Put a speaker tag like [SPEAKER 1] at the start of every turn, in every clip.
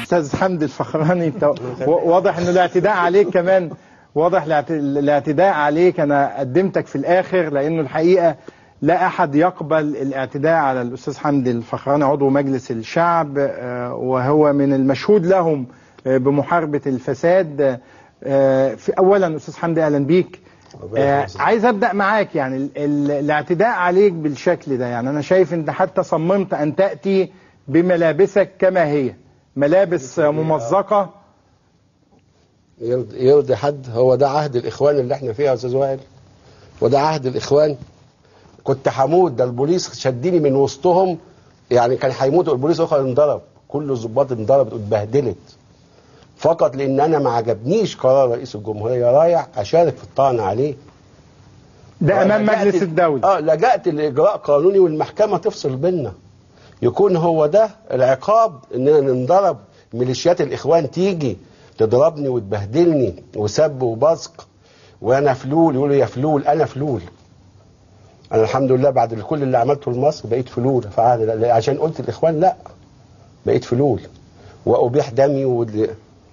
[SPEAKER 1] استاذ حمدي الفخراني انت و- واضح انه الاعتداء عليك كمان واضح الاعت- الاعتداء عليك انا قدمتك في الاخر لانه الحقيقه لا احد يقبل الاعتداء على الاستاذ حمدي الفخراني عضو مجلس الشعب آه، وهو من المشهود لهم آه، بمحاربه الفساد آه، في اولا استاذ حمدي اهلا بيك آه، عايز ابدا معاك يعني ال- ال- الاعتداء عليك بالشكل ده يعني انا شايف انت حتى صممت ان تاتي بملابسك كما هي ملابس آه، ممزقه
[SPEAKER 2] يرضي, يرضي حد هو ده عهد الاخوان اللي احنا فيها يا استاذ وائل وده عهد الاخوان كنت هموت ده البوليس شدني من وسطهم يعني كان هيموتوا البوليس الاخر انضرب كل الظباط انضربت واتبهدلت فقط لان انا ما عجبنيش قرار رئيس الجمهوريه رايح اشارك في الطعن عليه
[SPEAKER 1] ده امام
[SPEAKER 2] لجأت-
[SPEAKER 1] مجلس الدوله
[SPEAKER 2] اه لجأت لاجراء قانوني والمحكمه تفصل بينا يكون هو ده العقاب اننا ننضرب ميليشيات الاخوان تيجي تضربني وتبهدلني وسب وبصق وانا فلول يقولوا يا فلول انا فلول انا الحمد لله بعد كل اللي عملته لمصر بقيت فلول فعاد عشان قلت الاخوان لا بقيت فلول وابيح دمي ود...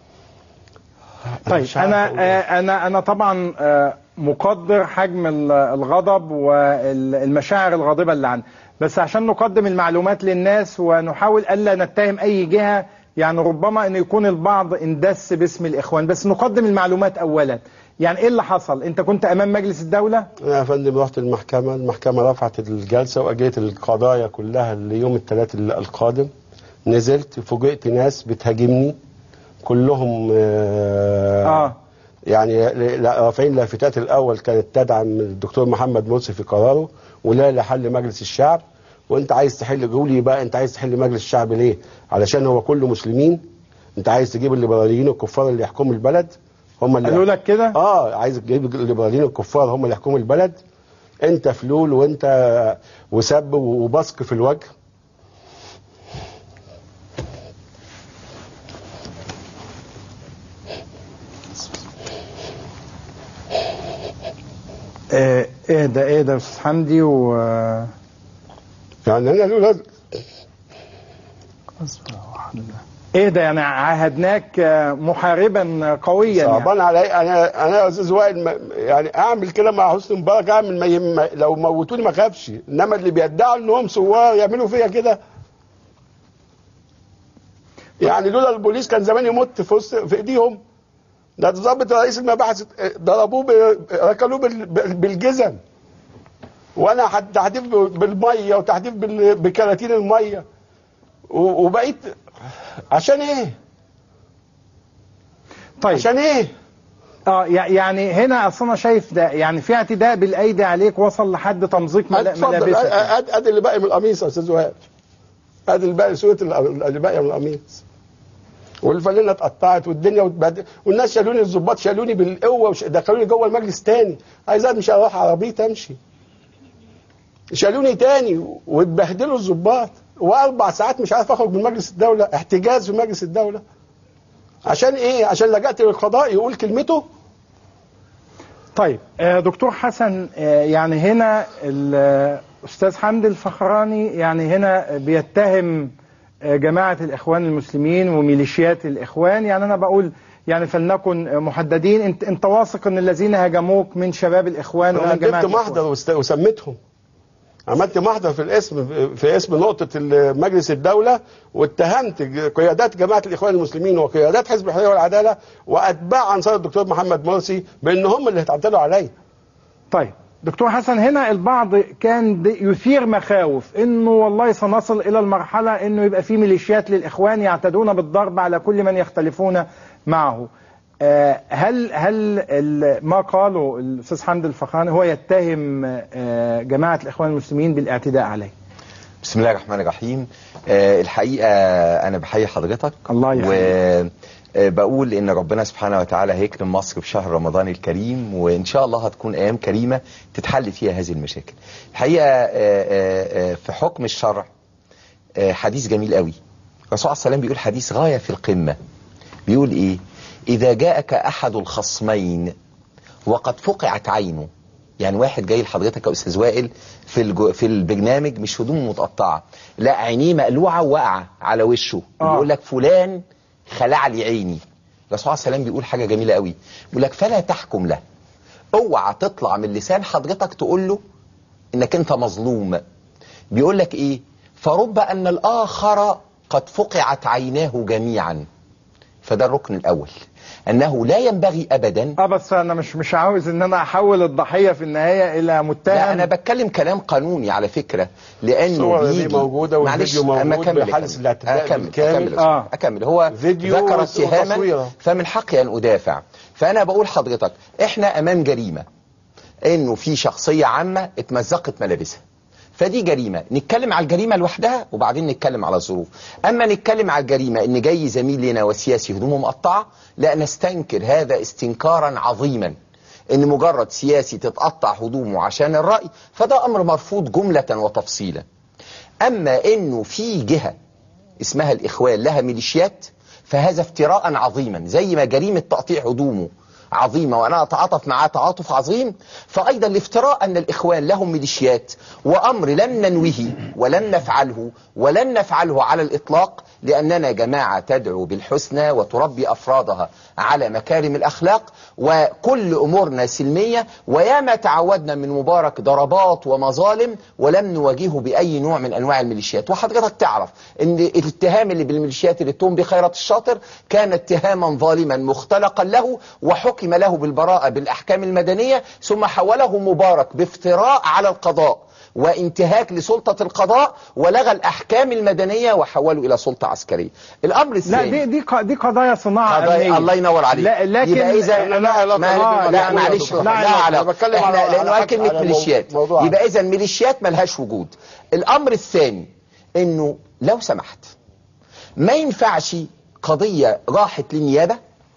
[SPEAKER 1] طيب
[SPEAKER 2] مش عارف
[SPEAKER 1] انا
[SPEAKER 2] أقول إيه.
[SPEAKER 1] آه، انا انا طبعا آه، مقدر حجم ال- الغضب والمشاعر الغاضبه اللي عندك بس عشان نقدم المعلومات للناس ونحاول الا نتهم اي جهه يعني ربما ان يكون البعض اندس باسم الاخوان بس نقدم المعلومات اولا يعني ايه اللي حصل انت كنت امام مجلس الدوله
[SPEAKER 2] أنا يا فندم رحت المحكمة المحكمة رفعت الجلسة وأجلت القضايا كلها ليوم الثلاث القادم نزلت فوجئت ناس بتهاجمني كلهم آه
[SPEAKER 1] اه
[SPEAKER 2] يعني ل- ل- رافعين لافتات الأول كانت تدعم الدكتور محمد مرسي في قراره ولا لحل مجلس الشعب وانت عايز تحل قولي بقى انت عايز تحل مجلس الشعب ليه علشان هو كله مسلمين انت عايز تجيب الليبراليين والكفار اللي يحكموا البلد هم اللي
[SPEAKER 1] قالوا لك كده
[SPEAKER 2] اه عايز تجيب الليبراليين الكفار هم اللي يحكموا البلد انت فلول وانت وسب وبصق في الوجه
[SPEAKER 1] آه، ايه ده ايه ده يا استاذ حمدي و
[SPEAKER 2] يعني انا لولا
[SPEAKER 1] ايه ده يعني عاهدناك آه، محاربا قويا يعني.
[SPEAKER 2] صعبان علي انا انا يا استاذ وائل ما- يعني اعمل كده مع حسني مبارك اعمل ما يهم لو موتوني ما اخافش انما اللي بيدعوا انهم ثوار يعملوا فيا كده يعني لولا البوليس كان زماني مت في وسط في ايديهم ده ضابط رئيس المباحث ضربوه ب- ركلوه بال- بالجزم وانا حد- تحديف بالميه وتحديف بال- بكراتين الميه و- وبقيت عشان ايه؟
[SPEAKER 1] طيب
[SPEAKER 2] عشان ايه؟
[SPEAKER 1] اه يع- يعني هنا اصل انا شايف ده يعني في اعتداء بالايدي عليك وصل لحد تمزيق ملا-
[SPEAKER 2] اتفضل
[SPEAKER 1] ملابسك يعني.
[SPEAKER 2] ادي ادي اللي باقي من القميص يا استاذ وهاب ادي اللي باقي صوره اللي اللي باقيه من القميص والفانيلا اتقطعت والدنيا واتبهدل والناس شالوني الظباط شالوني بالقوه وش- دخلوني جوه المجلس تاني عايز مش اروح عربيتي امشي شالوني تاني واتبهدلوا الظباط واربع ساعات مش عارف اخرج من مجلس الدوله احتجاز في مجلس الدوله عشان ايه عشان لجأت للقضاء يقول كلمته
[SPEAKER 1] طيب آه، دكتور حسن آه، يعني هنا الاستاذ حمدي الفخراني يعني هنا بيتهم آه، جماعه الاخوان المسلمين وميليشيات الاخوان يعني انا بقول يعني فلنكن آه، محددين انت انت واثق ان الذين هاجموك من شباب الاخوان
[SPEAKER 2] انا
[SPEAKER 1] ومن جماعه
[SPEAKER 2] جبت محضر وست- وسميتهم عملت محضر في الاسم في اسم نقطة مجلس الدولة واتهمت قيادات جماعة الإخوان المسلمين وقيادات حزب الحرية والعدالة وأتباع أنصار الدكتور محمد مرسي بأن هم اللي هيتعدلوا عليا
[SPEAKER 1] طيب دكتور حسن هنا البعض كان د- يثير مخاوف انه والله سنصل الى المرحله انه يبقى في ميليشيات للاخوان يعتدون بالضرب على كل من يختلفون معه. آه، هل هل ال- ما قاله الاستاذ حمد الفخراني هو يتهم آه، جماعه الاخوان المسلمين بالاعتداء عليه؟
[SPEAKER 3] بسم الله الرحمن الرحيم آه الحقيقة أنا بحيي حضرتك
[SPEAKER 1] الله يخليك.
[SPEAKER 3] وبقول إن ربنا سبحانه وتعالى هيكرم مصر في شهر رمضان الكريم وإن شاء الله هتكون أيام كريمة تتحل فيها هذه المشاكل الحقيقة آه آه آه في حكم الشرع آه حديث جميل قوي الرسول عليه السلام بيقول حديث غاية في القمة بيقول إيه إذا جاءك أحد الخصمين وقد فقعت عينه يعني واحد جاي لحضرتك يا استاذ وائل في الجو في البرنامج مش هدومه متقطعه لا عينيه مقلوعه وواقعه على وشه
[SPEAKER 1] آه.
[SPEAKER 3] بيقول لك فلان خلع لي عيني الرسول عليه السلام بيقول حاجه جميله قوي بيقول لك فلا تحكم له اوعى تطلع من لسان حضرتك تقول له انك انت مظلوم بيقول لك ايه فرب ان الاخر قد فقعت عيناه جميعا فده الركن الاول انه لا ينبغي ابدا
[SPEAKER 1] اه بس انا مش مش عاوز ان انا احول الضحيه في النهايه الى متهم
[SPEAKER 3] لا انا بتكلم كلام قانوني على فكره لانه
[SPEAKER 2] الصور دي
[SPEAKER 3] بيجي
[SPEAKER 2] موجودة
[SPEAKER 3] معلش
[SPEAKER 2] والفيديو
[SPEAKER 3] أما
[SPEAKER 2] موجود
[SPEAKER 3] أكمل
[SPEAKER 2] بحادث
[SPEAKER 3] أكمل.
[SPEAKER 2] الاعتداء
[SPEAKER 3] اكمل
[SPEAKER 2] بالكامل.
[SPEAKER 3] اكمل
[SPEAKER 1] آه.
[SPEAKER 3] اكمل هو
[SPEAKER 2] فيديو
[SPEAKER 3] ذكر
[SPEAKER 2] وتصويرة.
[SPEAKER 3] اتهاما فمن حقي ان ادافع فانا بقول حضرتك احنا امام جريمه انه في شخصيه عامه اتمزقت ملابسها فدي جريمه نتكلم على الجريمه لوحدها وبعدين نتكلم على الظروف اما نتكلم على الجريمه ان جاي زميل لنا وسياسي هدومه مقطعه لا نستنكر هذا استنكارا عظيما ان مجرد سياسي تتقطع هدومه عشان الراي فده امر مرفوض جمله وتفصيلا اما انه في جهه اسمها الاخوان لها ميليشيات فهذا افتراء عظيما زي ما جريمه تقطيع هدومه عظيمه وانا اتعاطف معاه تعاطف عظيم فايضا الافتراء ان الاخوان لهم ميليشيات وامر لن ننويه ولن نفعله ولن نفعله على الاطلاق لاننا جماعه تدعو بالحسنى وتربي افرادها على مكارم الاخلاق وكل امورنا سلميه وياما تعودنا من مبارك ضربات ومظالم ولم نواجهه باي نوع من انواع الميليشيات وحضرتك تعرف ان الاتهام اللي بالميليشيات اللي اتهم بخيرت الشاطر كان اتهاما ظالما مختلقا له وحكم له بالبراءه بالاحكام المدنيه ثم حوله مبارك بافتراء على القضاء وانتهاك لسلطة القضاء ولغى الأحكام المدنية وحوله إلى سلطة عسكرية الأمر
[SPEAKER 1] لا
[SPEAKER 3] الثاني
[SPEAKER 1] دي دي ق- دي قضايا صناعه
[SPEAKER 3] قضايا
[SPEAKER 1] أمنية.
[SPEAKER 3] الله ينور عليك
[SPEAKER 1] لا لكن
[SPEAKER 3] يبقى إذا
[SPEAKER 2] لا علاقة
[SPEAKER 3] ما
[SPEAKER 2] بالموضوع
[SPEAKER 3] لا
[SPEAKER 2] ده.
[SPEAKER 3] معلش
[SPEAKER 2] لا
[SPEAKER 3] لا
[SPEAKER 2] علاقة.
[SPEAKER 3] علاقة
[SPEAKER 2] أنا بتكلم
[SPEAKER 3] احنا
[SPEAKER 2] على-
[SPEAKER 3] لأنه
[SPEAKER 2] على
[SPEAKER 3] قال كلمة
[SPEAKER 2] على مو-
[SPEAKER 3] ميليشيات
[SPEAKER 2] موضوع.
[SPEAKER 3] يبقى إذا ميليشيات ملهاش وجود الأمر الثاني إنه لو سمحت ما ينفعش قضية راحت للنيابة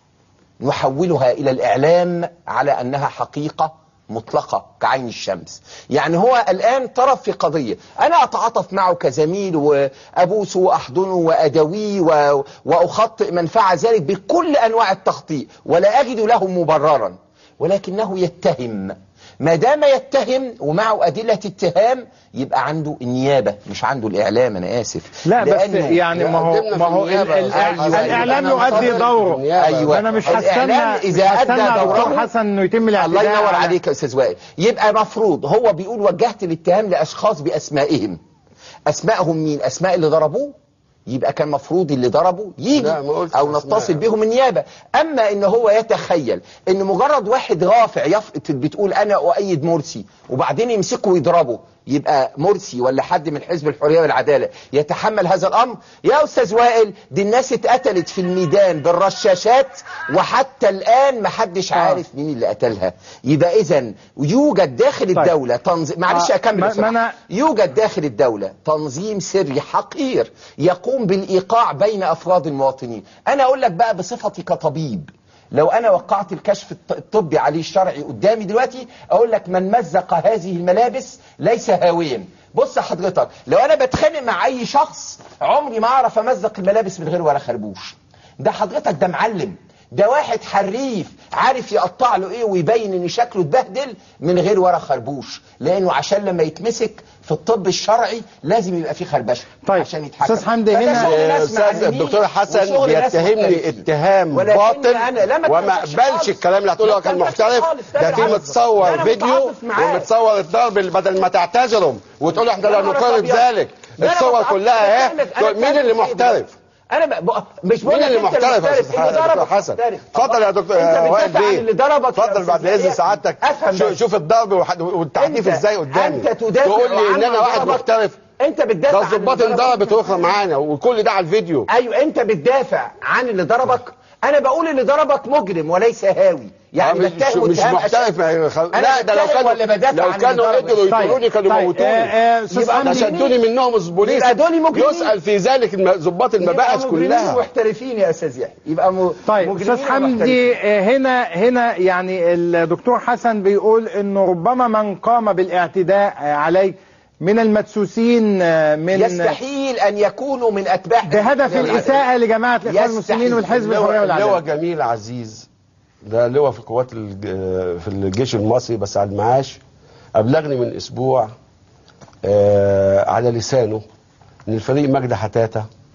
[SPEAKER 3] نحولها إلى الإعلام على أنها حقيقة مطلقة كعين الشمس يعني هو الآن طرف في قضية أنا أتعاطف معه كزميل وأبوسه وأحضنه وأدويه و- وأخطئ من فعل ذلك بكل أنواع التخطيء ولا أجد له مبررا ولكنه يتهم ما دام يتهم ومعه أدلة اتهام يبقى عنده النيابة مش عنده الإعلام أنا آسف
[SPEAKER 1] لا بس
[SPEAKER 3] لأنه
[SPEAKER 1] يعني ما هو
[SPEAKER 2] قدمنا في
[SPEAKER 1] ما هو ال-
[SPEAKER 2] النيابة
[SPEAKER 1] ال-
[SPEAKER 2] يا أستاذ.
[SPEAKER 1] الاعلام
[SPEAKER 2] أيوة.
[SPEAKER 1] يؤدي
[SPEAKER 2] أنا
[SPEAKER 1] دوره
[SPEAKER 2] النيابة.
[SPEAKER 3] أيوة.
[SPEAKER 1] انا مش
[SPEAKER 3] الإعلام
[SPEAKER 1] هستنى
[SPEAKER 3] إذا
[SPEAKER 1] مش
[SPEAKER 3] أدى
[SPEAKER 1] هستنى دكتور
[SPEAKER 3] دوره
[SPEAKER 1] حسن انه يتم الاعتداء
[SPEAKER 3] الله ينور
[SPEAKER 1] على-
[SPEAKER 3] عليك يا استاذ وائل يبقى مفروض هو بيقول وجهت الاتهام لاشخاص باسمائهم اسمائهم مين اسماء اللي ضربوه يبقى كان مفروض اللي ضربه يجي
[SPEAKER 2] لا، ما قلتش
[SPEAKER 3] او
[SPEAKER 2] أسماء.
[SPEAKER 3] نتصل بهم النيابه اما ان هو يتخيل ان مجرد واحد رافع يف... بتقول انا اؤيد مرسي وبعدين يمسكه ويضربه يبقى مرسي ولا حد من حزب الحريه والعداله يتحمل هذا الامر يا استاذ وائل دي الناس اتقتلت في الميدان بالرشاشات وحتى الان ما حدش عارف مين اللي قتلها يبقى اذا يوجد داخل
[SPEAKER 1] طيب.
[SPEAKER 3] الدوله تنظيم معلش
[SPEAKER 1] آه،
[SPEAKER 3] اكمل
[SPEAKER 1] ما-
[SPEAKER 3] يا أستاذ
[SPEAKER 1] ما أنا-
[SPEAKER 3] يوجد داخل الدولة تنظيم سري حقير يقوم بالإيقاع بين أفراد المواطنين أنا أقول لك بقى بصفتي كطبيب لو أنا وقعت الكشف الط- الطبي عليه الشرعي قدامي دلوقتي أقول لك من مزق هذه الملابس ليس هاويا بص حضرتك لو أنا بتخانق مع أي شخص عمري ما أعرف أمزق الملابس من غير ولا خربوش ده حضرتك ده معلم ده واحد حريف عارف يقطع له ايه ويبين ان شكله اتبهدل من غير ورا خربوش لانه عشان لما يتمسك في الطب الشرعي لازم يبقى فيه خربشه
[SPEAKER 1] طيب،
[SPEAKER 3] عشان يتحكم
[SPEAKER 1] أستاذ حمدي،
[SPEAKER 3] فده
[SPEAKER 1] هنا-
[SPEAKER 3] شغل ناس
[SPEAKER 2] استاذ
[SPEAKER 3] معلمين
[SPEAKER 2] الدكتور حسن
[SPEAKER 3] وشغل ناس
[SPEAKER 2] بيتهمني
[SPEAKER 3] محترفين.
[SPEAKER 2] اتهام
[SPEAKER 3] ولكن
[SPEAKER 2] باطل
[SPEAKER 3] أنا لا ما
[SPEAKER 2] وما
[SPEAKER 3] تنفعش
[SPEAKER 2] اقبلش
[SPEAKER 3] خالص.
[SPEAKER 2] الكلام اللي هتقوله
[SPEAKER 3] ما
[SPEAKER 2] كان
[SPEAKER 3] تنفعش
[SPEAKER 2] محترف
[SPEAKER 3] خالص.
[SPEAKER 2] ده في
[SPEAKER 3] أنا
[SPEAKER 2] متصور فيديو
[SPEAKER 3] متعاطف معاه.
[SPEAKER 2] ومتصور الضرب بدل ما تعتذروا وتقولوا احنا لا
[SPEAKER 3] يا نهار
[SPEAKER 2] نقرب
[SPEAKER 3] أبيض.
[SPEAKER 2] ذلك
[SPEAKER 3] ده أنا
[SPEAKER 2] الصور
[SPEAKER 3] متعاطف.
[SPEAKER 2] كلها
[SPEAKER 3] أنا
[SPEAKER 2] اهي
[SPEAKER 3] بتكلم- أنا
[SPEAKER 2] مين اللي
[SPEAKER 3] بتكلم في إيه
[SPEAKER 2] محترف
[SPEAKER 3] دلوقتي؟ انا ب... ب... مش بقول
[SPEAKER 2] مين
[SPEAKER 3] لك
[SPEAKER 2] اللي
[SPEAKER 3] أنت
[SPEAKER 2] محترف يا
[SPEAKER 3] المحترف،
[SPEAKER 2] استاذ
[SPEAKER 3] اللي
[SPEAKER 2] دكتور
[SPEAKER 3] ضربك
[SPEAKER 2] حسن
[SPEAKER 3] محترف.
[SPEAKER 2] اتفضل يا دكتور
[SPEAKER 3] انت
[SPEAKER 2] آه، وائل
[SPEAKER 3] بتدافع عن
[SPEAKER 2] بيه
[SPEAKER 3] اللي ضربك يا
[SPEAKER 2] اتفضل بعد
[SPEAKER 3] أستاذ
[SPEAKER 2] اذن
[SPEAKER 3] زياد.
[SPEAKER 2] سعادتك
[SPEAKER 3] افهم
[SPEAKER 2] شو-
[SPEAKER 3] بس.
[SPEAKER 2] شوف الضرب وح- والتعنيف
[SPEAKER 3] أنت-
[SPEAKER 2] ازاي قدامي
[SPEAKER 3] انت تدافع
[SPEAKER 2] تقول لي ان
[SPEAKER 3] عن
[SPEAKER 2] انا واحد
[SPEAKER 3] ضربك.
[SPEAKER 2] محترف
[SPEAKER 3] انت بتدافع
[SPEAKER 2] ده
[SPEAKER 3] عن
[SPEAKER 2] الظباط
[SPEAKER 3] اللي ضربك.
[SPEAKER 2] انضربت واخره معانا وكل ده على الفيديو
[SPEAKER 3] ايوه انت بتدافع عن اللي ضربك انا بقول اللي ضربك مجرم وليس هاوي يعني
[SPEAKER 2] آه، مش-
[SPEAKER 3] بتهم
[SPEAKER 2] مش
[SPEAKER 3] اتهام
[SPEAKER 2] محترف ما يخ-
[SPEAKER 3] أنا
[SPEAKER 2] لا ده لو
[SPEAKER 3] بتهم
[SPEAKER 2] كانوا
[SPEAKER 3] ولا بدافع
[SPEAKER 2] لو
[SPEAKER 3] عن
[SPEAKER 2] كانوا
[SPEAKER 3] اللي ضربك؟
[SPEAKER 2] قدروا
[SPEAKER 1] طيب،
[SPEAKER 2] يقتلوني كانوا
[SPEAKER 1] طيب،
[SPEAKER 2] موتوني
[SPEAKER 1] آه، آه، أستاذ
[SPEAKER 3] يبقى
[SPEAKER 1] حمدي،
[SPEAKER 3] أنا
[SPEAKER 2] نشدوني منهم البوليس
[SPEAKER 3] يبقى دول مجرمين.
[SPEAKER 2] يسأل في ذلك الم- ضباط
[SPEAKER 3] يبقى
[SPEAKER 2] المباحث
[SPEAKER 3] مجرمين
[SPEAKER 2] كلها
[SPEAKER 3] محترفين يا استاذ يحيى يبقى م...
[SPEAKER 1] طيب
[SPEAKER 3] مجرمين
[SPEAKER 1] استاذ حمدي
[SPEAKER 3] ومحترفين.
[SPEAKER 1] آه، هنا هنا يعني الدكتور حسن بيقول انه ربما من قام بالاعتداء آه، عليه من المدسوسين آه، من
[SPEAKER 3] يستحيل ان يكونوا من اتباع
[SPEAKER 1] بهدف الاساءه لجماعه الاخوان
[SPEAKER 3] يستحيل.
[SPEAKER 1] المسلمين والحزب
[SPEAKER 2] لواء
[SPEAKER 1] الحريه
[SPEAKER 2] لواء
[SPEAKER 1] والعداله
[SPEAKER 2] جميل عزيز ده لواء في قوات الج- في الجيش المصري بس على المعاش ابلغني من اسبوع آه، على لسانه ان الفريق مجدي حتاته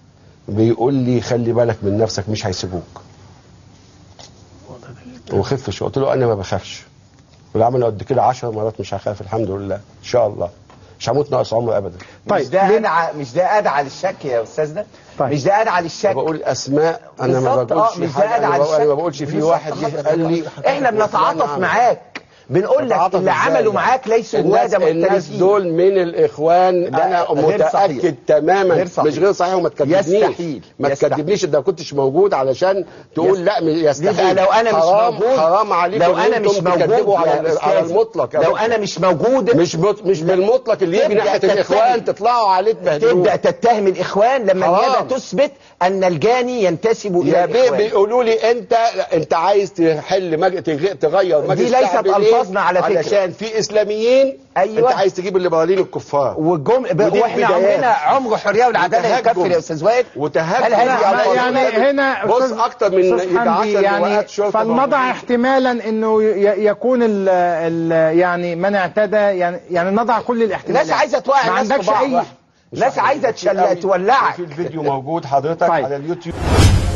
[SPEAKER 2] بيقول لي خلي بالك من نفسك مش هيسيبوك وخف شويه قلت له انا ما بخافش واللي عملوا قد كده 10 مرات مش هخاف الحمد لله ان شاء الله مش هموت ناقص عمر ابدا
[SPEAKER 3] مش ده ادعى مش ده ادعى للشك يا استاذنا
[SPEAKER 1] طيب.
[SPEAKER 3] مش ده ادعى للشك
[SPEAKER 2] بقول اسماء انا ما
[SPEAKER 3] بالظبط،
[SPEAKER 2] بقولش
[SPEAKER 3] آه، مش
[SPEAKER 2] حاجه
[SPEAKER 3] ده
[SPEAKER 2] انا
[SPEAKER 3] على
[SPEAKER 2] بقول- أنا
[SPEAKER 3] الشك.
[SPEAKER 2] ما بقولش في واحد جه قال لي
[SPEAKER 3] احنا بنتعاطف
[SPEAKER 2] نعم.
[SPEAKER 3] معاك بنقول لك
[SPEAKER 2] نتعاطف
[SPEAKER 3] اللي
[SPEAKER 2] إزاي
[SPEAKER 3] عملوا
[SPEAKER 2] يعني؟
[SPEAKER 3] معاك ليسوا
[SPEAKER 2] الناس,
[SPEAKER 3] هواده
[SPEAKER 2] الناس
[SPEAKER 3] محترفين
[SPEAKER 2] دول من الاخوان
[SPEAKER 3] لا،
[SPEAKER 2] انا
[SPEAKER 3] غير صحيح.
[SPEAKER 2] متاكد تماما
[SPEAKER 3] غير صحيح.
[SPEAKER 2] مش غير صحيح وما تكذبنيش
[SPEAKER 3] يستحيل.
[SPEAKER 2] ما
[SPEAKER 3] يستحيل.
[SPEAKER 2] تكذبنيش انت ما كنتش موجود علشان تقول
[SPEAKER 3] يست-
[SPEAKER 2] لا م- يستحيل
[SPEAKER 3] يبقى لو انا مش
[SPEAKER 2] حرام
[SPEAKER 3] موجود
[SPEAKER 2] حرام عليكم
[SPEAKER 3] لو
[SPEAKER 2] إن
[SPEAKER 3] انا
[SPEAKER 2] أنتم
[SPEAKER 3] مش موجود
[SPEAKER 2] تكذبوا
[SPEAKER 3] يا
[SPEAKER 2] على,
[SPEAKER 3] أستاذ،
[SPEAKER 2] على المطلق يا
[SPEAKER 3] لو
[SPEAKER 2] باشا.
[SPEAKER 3] انا مش موجود
[SPEAKER 2] مش بط... مش بالمطلق اللي يجي
[SPEAKER 3] تبدأ
[SPEAKER 2] ناحيه
[SPEAKER 3] تتهم.
[SPEAKER 2] الاخوان تطلعوا عليه تبهدلوه
[SPEAKER 3] تبدا تتهم الاخوان لما
[SPEAKER 2] حرام.
[SPEAKER 3] النيابه تثبت ان الجاني ينتسب الى
[SPEAKER 2] يا بيه
[SPEAKER 3] الاخوان
[SPEAKER 2] بيقولوا لي انت انت عايز تحل مج... تغ- تغير مجلس
[SPEAKER 3] ليست
[SPEAKER 2] شعبي ليه؟
[SPEAKER 3] ألفاظنا على فكرة.
[SPEAKER 2] علشان في اسلاميين
[SPEAKER 3] أيوة.
[SPEAKER 2] انت عايز تجيب الليبراليين الكفار
[SPEAKER 3] والجم... ب...
[SPEAKER 2] ودي
[SPEAKER 3] واحنا
[SPEAKER 2] البدايات.
[SPEAKER 3] عمرنا عمر الحريه والعداله
[SPEAKER 2] وتهجم.
[SPEAKER 3] يكفر يا استاذ وائل
[SPEAKER 2] وتهجم
[SPEAKER 3] هل هذه
[SPEAKER 2] على
[SPEAKER 3] على
[SPEAKER 2] القضية
[SPEAKER 1] يعني
[SPEAKER 2] دي.
[SPEAKER 1] هنا
[SPEAKER 2] بص
[SPEAKER 1] أستاذ-
[SPEAKER 2] اكتر من
[SPEAKER 1] أستاذ
[SPEAKER 2] يبقى
[SPEAKER 1] حمدي
[SPEAKER 2] 10
[SPEAKER 1] يعني
[SPEAKER 2] لواءات شرطه
[SPEAKER 1] فلنضع
[SPEAKER 2] موجودين.
[SPEAKER 1] احتمالا انه ي- يكون ال ال يعني من اعتدى يعني يعني نضع كل الاحتمالات
[SPEAKER 3] الناس عايزه توقع
[SPEAKER 1] ما
[SPEAKER 3] الناس في
[SPEAKER 1] عندكش
[SPEAKER 3] بعض
[SPEAKER 1] اي
[SPEAKER 3] الناس عايزه
[SPEAKER 2] كتير
[SPEAKER 3] تشل...
[SPEAKER 2] قوي.
[SPEAKER 3] تولعك
[SPEAKER 2] في الفيديو موجود حضرتك
[SPEAKER 1] طيب.
[SPEAKER 2] على اليوتيوب